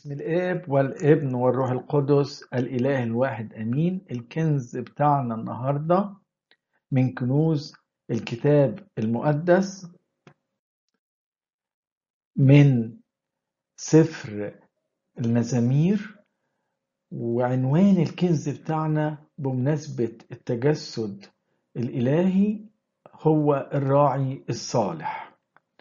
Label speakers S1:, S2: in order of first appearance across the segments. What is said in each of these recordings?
S1: باسم الاب والابن والروح القدس الاله الواحد امين الكنز بتاعنا النهارده من كنوز الكتاب المقدس من سفر المزامير وعنوان الكنز بتاعنا بمناسبة التجسد الإلهي هو الراعي الصالح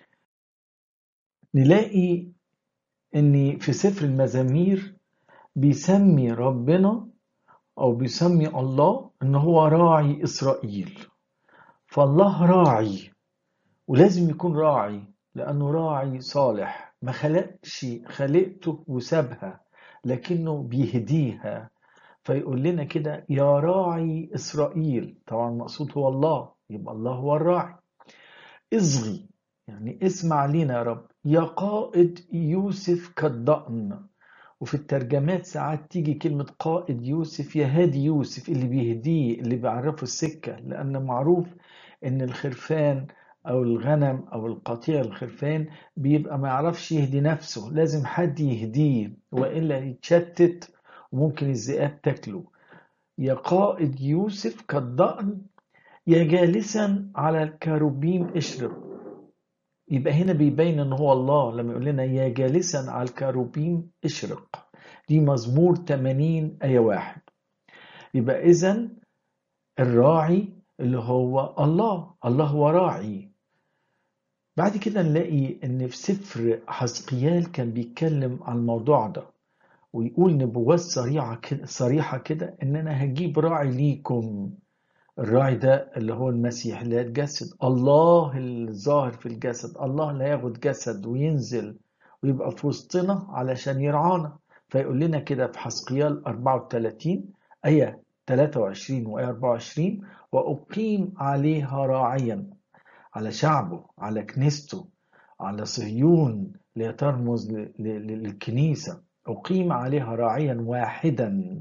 S1: نلاقي ان في سفر المزامير بيسمي ربنا او بيسمي الله ان هو راعي اسرائيل فالله راعي ولازم يكون راعي لانه راعي صالح ما خلقش خلقته وسابها لكنه بيهديها فيقول لنا كده يا راعي اسرائيل طبعا المقصود هو الله يبقى الله هو الراعي اصغي يعني اسمع لينا يا رب يا قائد يوسف كالضأن وفي الترجمات ساعات تيجي كلمة قائد يوسف يا هادي يوسف اللي بيهديه اللي بيعرفه السكة لأن معروف إن الخرفان أو الغنم أو القطيع الخرفان بيبقى ما يعرفش يهدي نفسه لازم حد يهديه وإلا يتشتت وممكن الذئاب تاكله يا قائد يوسف كالضأن يا جالسا على الكروبيم اشرق يبقى هنا بيبين ان هو الله لما يقول لنا يا جالسا على الكروبيم اشرق دي مزمور 80 آية واحد يبقى إذا الراعي اللي هو الله الله هو راعي بعد كده نلاقي ان في سفر حزقيال كان بيتكلم عن الموضوع ده ويقول نبوات صريحة كده صريحة كده ان انا هجيب راعي ليكم الراعي ده اللي هو المسيح اللي هيتجسد الله الظاهر في الجسد الله اللي هياخد جسد وينزل ويبقى في وسطنا علشان يرعانا فيقول لنا كده في حسقيال 34 آية 23 وآية 24 وأقيم عليها راعيا على شعبه على كنيسته على صهيون لترمز للكنيسة أقيم عليها راعيا واحدا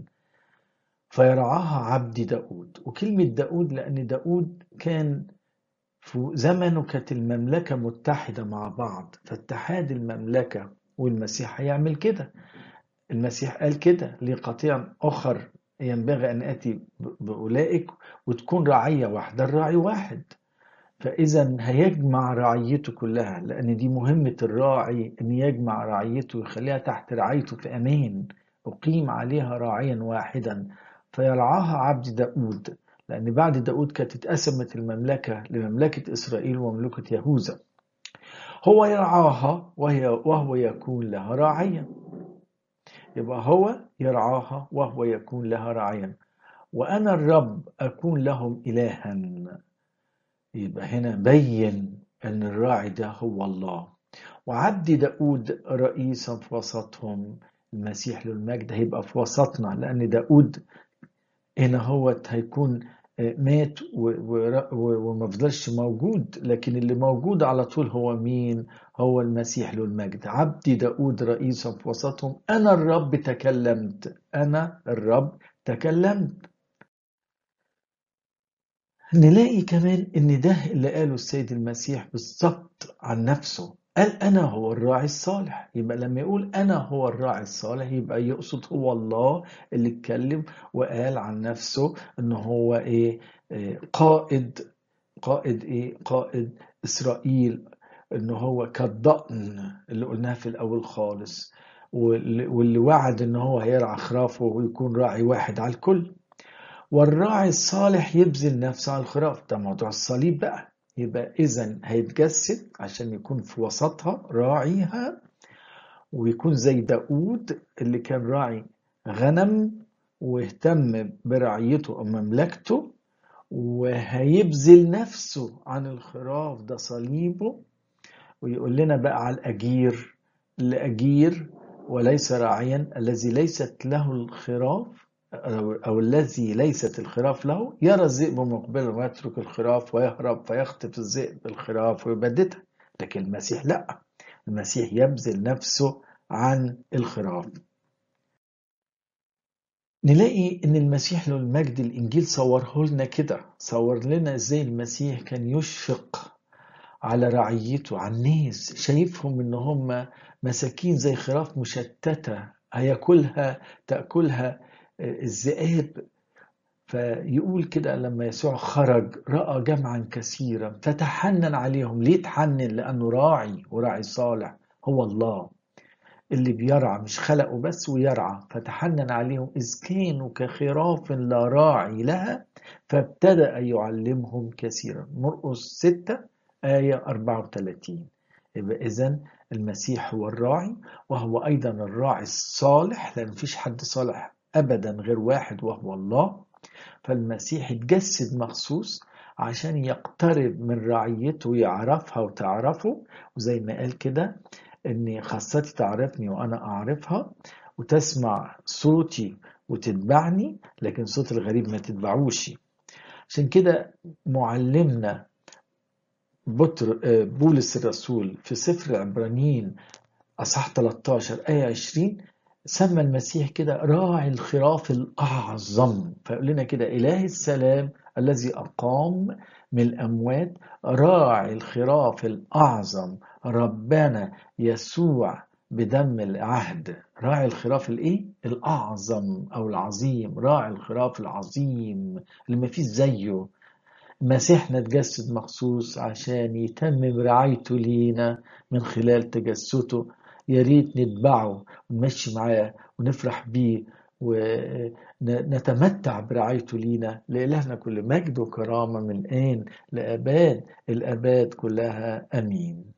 S1: فيرعاها عبد داود وكلمة داود لأن داود كان في زمنه كانت المملكة متحدة مع بعض فاتحاد المملكة والمسيح هيعمل كده المسيح قال كده لقطيع آخر ينبغي أن آتي بأولئك وتكون رعية واحدة الراعي واحد فإذا هيجمع رعيته كلها لأن دي مهمة الراعي أن يجمع رعيته ويخليها تحت رعايته في أمان أقيم عليها راعيا واحدا فيرعاها عبد داود لأن بعد داود كانت اتقسمت المملكة لمملكة إسرائيل ومملكة يهوذا هو يرعاها وهي وهو يكون لها راعيا يبقى هو يرعاها وهو يكون لها راعيا وأنا الرب أكون لهم إلها يبقى هنا بين أن الراعي ده هو الله وعبد داود رئيسا في وسطهم المسيح له المجد هيبقى في وسطنا لأن داود هنا هو هيكون مات وما فضلش موجود لكن اللي موجود على طول هو مين هو المسيح له المجد عبدي داود رئيسا في وسطهم أنا الرب تكلمت أنا الرب تكلمت نلاقي كمان ان ده اللي قاله السيد المسيح بالظبط عن نفسه قال انا هو الراعي الصالح يبقى لما يقول انا هو الراعي الصالح يبقى يقصد هو الله اللي اتكلم وقال عن نفسه ان هو ايه, إيه قائد قائد ايه قائد اسرائيل ان هو كالضأن اللي قلناها في الاول خالص واللي وعد ان هو هيرعى خرافه ويكون راعي واحد على الكل والراعي الصالح يبذل نفسه على الخراف ده موضوع الصليب بقى يبقى إذا هيتجسد عشان يكون في وسطها راعيها ويكون زي داود اللي كان راعي غنم واهتم برعيته أو مملكته وهيبذل نفسه عن الخراف ده صليبه ويقول لنا بقى على الأجير الأجير وليس راعيا الذي ليست له الخراف أو الذي ليست الخراف له يرى الذئب مقبلا ويترك الخراف ويهرب فيخطف الذئب الخراف ويبددها لكن المسيح لا المسيح يبذل نفسه عن الخراف نلاقي ان المسيح له المجد الانجيل صوره لنا كده صور لنا ازاي المسيح كان يشفق على رعيته على الناس شايفهم ان هم مساكين زي خراف مشتتة هياكلها تأكلها الذئاب فيقول كده لما يسوع خرج رأى جمعا كثيرا فتحنن عليهم ليه تحنن لأنه راعي وراعي صالح هو الله اللي بيرعى مش خلقه بس ويرعى فتحنن عليهم إذ كانوا كخراف لا راعي لها فابتدأ يعلمهم كثيرا مرقس 6 آية 34 يبقى إذن المسيح هو الراعي وهو أيضا الراعي الصالح لأن مفيش حد صالح أبدا غير واحد وهو الله فالمسيح اتجسد مخصوص عشان يقترب من رعيته ويعرفها وتعرفه وزي ما قال كده ان خاصتي تعرفني وانا اعرفها وتسمع صوتي وتتبعني لكن صوت الغريب ما تتبعوش عشان كده معلمنا بطر بولس الرسول في سفر العبرانيين اصح 13 ايه 20 سمى المسيح كده راعي الخراف الأعظم فيقول لنا كده إله السلام الذي أقام من الأموات راعي الخراف الأعظم ربنا يسوع بدم العهد راعي الخراف الايه الاعظم او العظيم راعي الخراف العظيم اللي ما فيش زيه مسيحنا اتجسد مخصوص عشان يتمم رعايته لينا من خلال تجسده يا ريت نتبعه ونمشي معاه ونفرح بيه ونتمتع برعايته لينا لإلهنا كل مجد وكرامة من آن لأباد الأباد كلها أمين